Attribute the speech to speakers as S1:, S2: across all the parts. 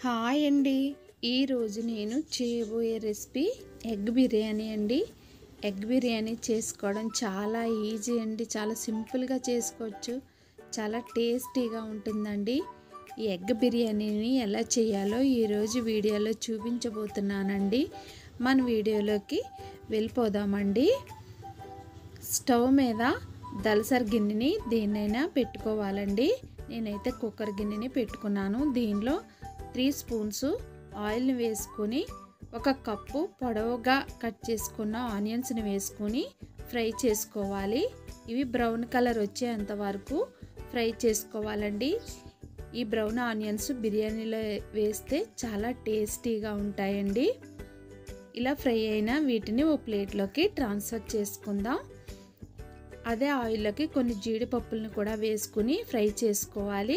S1: hi అండి ఈరోజు నేను చేయబోయే రెసిపీ ఎగ్ బిర్యానీ అండి ఎగ్ బిర్యానీ చేసుకోవడం చాలా ఈజీ అండి చాలా సింపుల్గా చేసుకోవచ్చు చాలా టేస్టీగా ఉంటుందండి ఈ ఎగ్ బిర్యానీని ఎలా చేయాలో ఈరోజు వీడియోలో చూపించబోతున్నానండి మన వీడియోలోకి వెళ్ళిపోదామండి స్టవ్ మీద దలసరి గిన్నెని దేన్నైనా పెట్టుకోవాలండి నేనైతే కుక్కర్ గిన్నెని పెట్టుకున్నాను దీనిలో త్రీ స్పూన్స్ ఆయిల్ని వేసుకొని ఒక కప్పు పొడవుగా కట్ చేసుకున్న ఆనియన్స్ని వేసుకొని ఫ్రై చేసుకోవాలి ఇవి బ్రౌన్ కలర్ వచ్చేంత వరకు ఫ్రై చేసుకోవాలండి ఈ బ్రౌన్ ఆనియన్స్ బిర్యానీలో వేస్తే చాలా టేస్టీగా ఉంటాయండి ఇలా ఫ్రై అయిన వీటిని ఓ ప్లేట్లోకి ట్రాన్స్ఫర్ చేసుకుందాం అదే ఆయిల్లోకి కొన్ని జీడిపప్పులను కూడా వేసుకుని ఫ్రై చేసుకోవాలి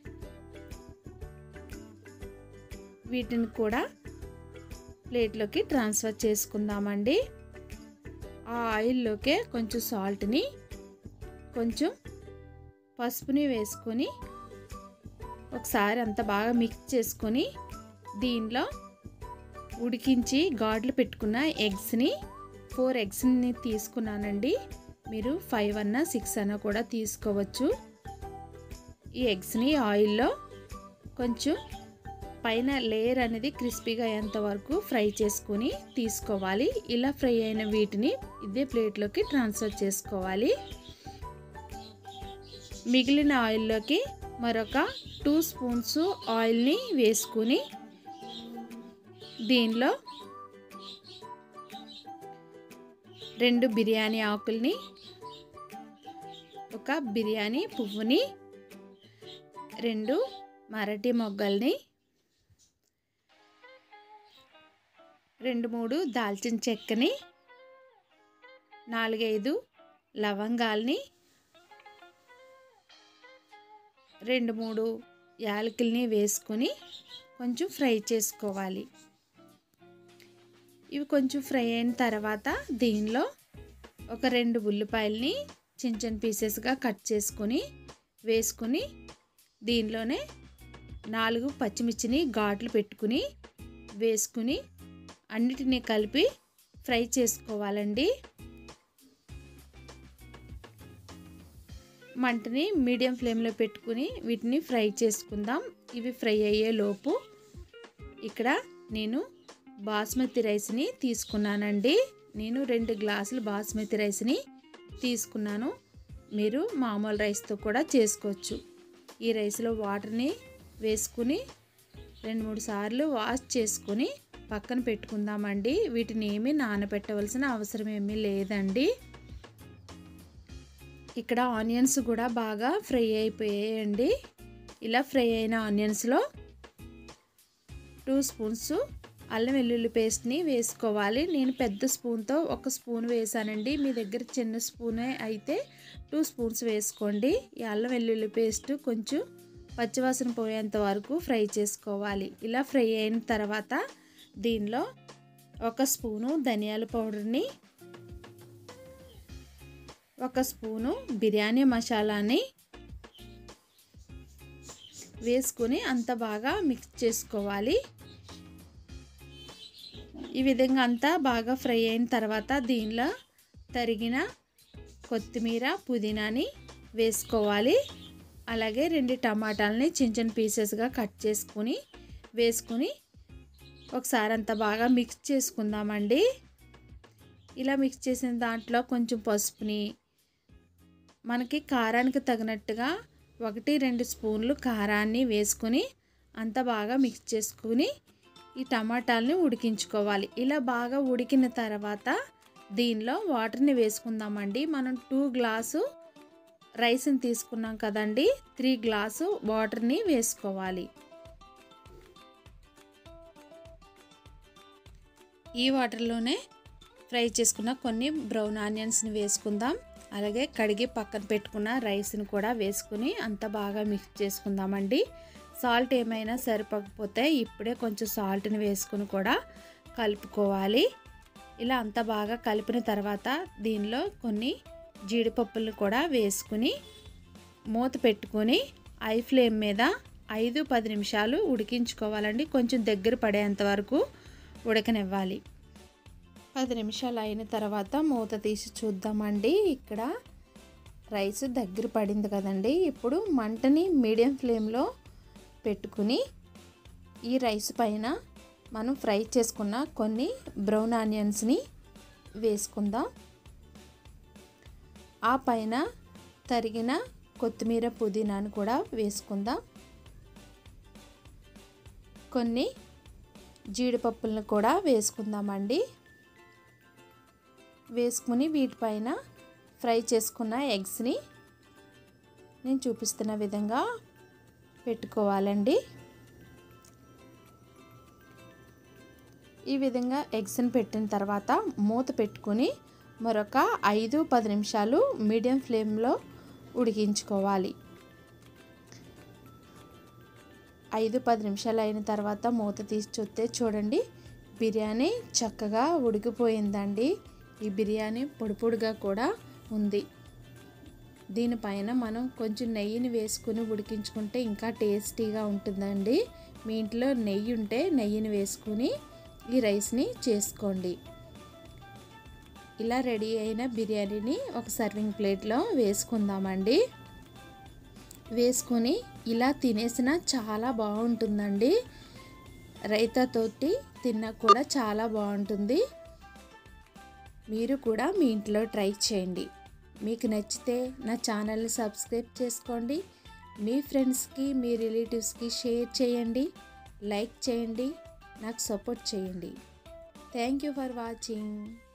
S1: వీటిని కూడా ప్లేట్లోకి ట్రాన్స్ఫర్ చేసుకుందామండి ఆ ఆయిల్లోకే కొంచెం సాల్ట్ని కొంచెం పసుపుని వేసుకొని ఒకసారి అంత బాగా మిక్స్ చేసుకొని దీనిలో ఉడికించి గాడ్లు పెట్టుకున్న ఎగ్స్ని ఫోర్ ఎగ్స్ని తీసుకున్నానండి మీరు ఫైవ్ అన్నా సిక్స్ అన్నా కూడా తీసుకోవచ్చు ఈ ఎగ్స్ని ఆయిల్లో కొంచెం పైన లేయర్ అనేది క్రిస్పీగా అయ్యేంత వరకు ఫ్రై చేసుకొని తీసుకోవాలి ఇలా ఫ్రై అయిన వీటిని ఇదే ప్లేట్లోకి ట్రాన్స్ఫర్ చేసుకోవాలి మిగిలిన ఆయిల్లోకి మరొక టూ స్పూన్స్ ఆయిల్ని వేసుకుని దీనిలో రెండు బిర్యానీ ఆకుల్ని ఒక బిర్యానీ పువ్వుని రెండు మరటి మొగ్గల్ని రెండు మూడు దాల్చిన చెక్కని నాలుగైదు లవంగాల్ని రెండు మూడు యాలకుల్ని వేసుకొని కొంచెం ఫ్రై చేసుకోవాలి ఇవి కొంచెం ఫ్రై అయిన తర్వాత దీనిలో ఒక రెండు ఉల్లిపాయలని చిన్న చిన్న పీసెస్గా కట్ చేసుకొని వేసుకొని దీనిలోనే నాలుగు పచ్చిమిర్చిని ఘాట్లు పెట్టుకుని వేసుకుని అన్నిటినీ కలిపి ఫ్రై చేసుకోవాలండి మంటని మీడియం ఫ్లేమ్లో పెట్టుకుని వీటిని ఫ్రై చేసుకుందాం ఇవి ఫ్రై అయ్యే లోపు ఇక్కడ నేను బాస్మతి రైస్ని తీసుకున్నానండి నేను రెండు గ్లాసులు బాస్మతి రైస్ని తీసుకున్నాను మీరు మామూలు రైస్తో కూడా చేసుకోవచ్చు ఈ రైస్లో వాటర్ని వేసుకుని రెండు మూడు సార్లు వాష్ చేసుకొని పక్కన పెట్టుకుందామండి వీటిని ఏమీ నానబెట్టవలసిన అవసరం ఏమీ లేదండి ఇక్కడ ఆనియన్స్ కూడా బాగా ఫ్రై అయిపోయాయండి ఇలా ఫ్రై అయిన ఆనియన్స్లో టూ స్పూన్స్ అల్లం వెల్లుల్లి పేస్ట్ని వేసుకోవాలి నేను పెద్ద స్పూన్తో ఒక స్పూన్ వేసానండి మీ దగ్గర చిన్న స్పూనే అయితే టూ స్పూన్స్ వేసుకోండి ఈ అల్లం వెల్లుల్లి పేస్ట్ కొంచెం పచ్చివాసన పోయేంత వరకు ఫ్రై చేసుకోవాలి ఇలా ఫ్రై అయిన తర్వాత దీనిలో ఒక స్పూను ధనియాల పౌడర్ని ఒక స్పూను బిర్యానీ మసాలాని వేసుకొని అంత బాగా మిక్స్ చేసుకోవాలి ఈ విధంగా అంతా బాగా ఫ్రై అయిన తర్వాత దీనిలో తరిగిన కొత్తిమీర పుదీనాని వేసుకోవాలి అలాగే రెండు టమాటాలని చిన్న చిన్న పీసెస్గా కట్ చేసుకుని వేసుకుని ఒకసారి అంతా బాగా మిక్స్ చేసుకుందామండి ఇలా మిక్స్ చేసిన దాంట్లో కొంచెం పసుపుని మనకి కారానికి తగినట్టుగా ఒకటి రెండు స్పూన్లు కారాన్ని వేసుకొని అంత బాగా మిక్స్ చేసుకుని ఈ టమాటాలని ఉడికించుకోవాలి ఇలా బాగా ఉడికిన తర్వాత దీనిలో వాటర్ని వేసుకుందామండి మనం టూ గ్లాసు రైస్ని తీసుకున్నాం కదండి త్రీ గ్లాసు వాటర్ని వేసుకోవాలి ఈ వాటర్లోనే ఫ్రై చేసుకున్న కొన్ని బ్రౌన్ ఆనియన్స్ని వేసుకుందాం అలాగే కడిగి పక్కన పెట్టుకున్న రైస్ని కూడా వేసుకుని అంత బాగా మిక్స్ చేసుకుందామండి సాల్ట్ ఏమైనా సరిపోకపోతే ఇప్పుడే కొంచెం సాల్ట్ని వేసుకుని కూడా కలుపుకోవాలి ఇలా అంత బాగా కలిపిన తర్వాత దీనిలో కొన్ని జీడిపప్పులు కూడా వేసుకుని మూత పెట్టుకొని ఐ ఫ్లేమ్ మీద ఐదు పది నిమిషాలు ఉడికించుకోవాలండి కొంచెం దగ్గర పడేంత వరకు ఉడకనివ్వాలి పది నిమిషాలు అయిన తర్వాత మూత తీసి చూద్దామండి ఇక్కడ రైస్ దగ్గర పడింది కదండి ఇప్పుడు మంటని మీడియం ఫ్లేమ్లో పెట్టుకుని ఈ రైస్ పైన మనం ఫ్రై చేసుకున్న కొన్ని బ్రౌన్ ఆనియన్స్ని వేసుకుందాం ఆ పైన తరిగిన కొత్తిమీర పుదీనాను కూడా వేసుకుందాం కొన్ని జీడిపప్పులను కూడా వేసుకుందామండి వేసుకుని వీటిపైన ఫ్రై చేసుకున్న ఎగ్స్ని నేను చూపిస్తున్న విధంగా పెట్టుకోవాలండి ఈ విధంగా ఎగ్స్ని పెట్టిన తర్వాత మూత పెట్టుకుని మరొక ఐదు పది నిమిషాలు మీడియం ఫ్లేమ్లో ఉడికించుకోవాలి ఐదు పది నిమిషాలు అయిన తర్వాత మూత తీసి చూస్తే చూడండి బిర్యానీ చక్కగా ఉడికిపోయిందండి ఈ బిర్యానీ పొడి పొడిగా కూడా ఉంది దీనిపైన మనం కొంచెం నెయ్యిని వేసుకుని ఉడికించుకుంటే ఇంకా టేస్టీగా ఉంటుందండి మీ ఇంట్లో నెయ్యి ఉంటే నెయ్యిని వేసుకుని ఈ రైస్ని చేసుకోండి ఇలా రెడీ అయిన బిర్యానీని ఒక సర్వింగ్ ప్లేట్లో వేసుకుందామండి వేసుకొని ఇలా తినేసిన చాలా బాగుంటుందండి రైతాతోటి తిన్నా కూడా చాలా బాగుంటుంది మీరు కూడా మీ ఇంట్లో ట్రై చేయండి మీకు నచ్చితే నా ఛానల్ని సబ్స్క్రైబ్ చేసుకోండి మీ ఫ్రెండ్స్కి మీ రిలేటివ్స్కి షేర్ చేయండి లైక్ చేయండి నాకు సపోర్ట్ చేయండి థ్యాంక్ యూ ఫర్ వాచింగ్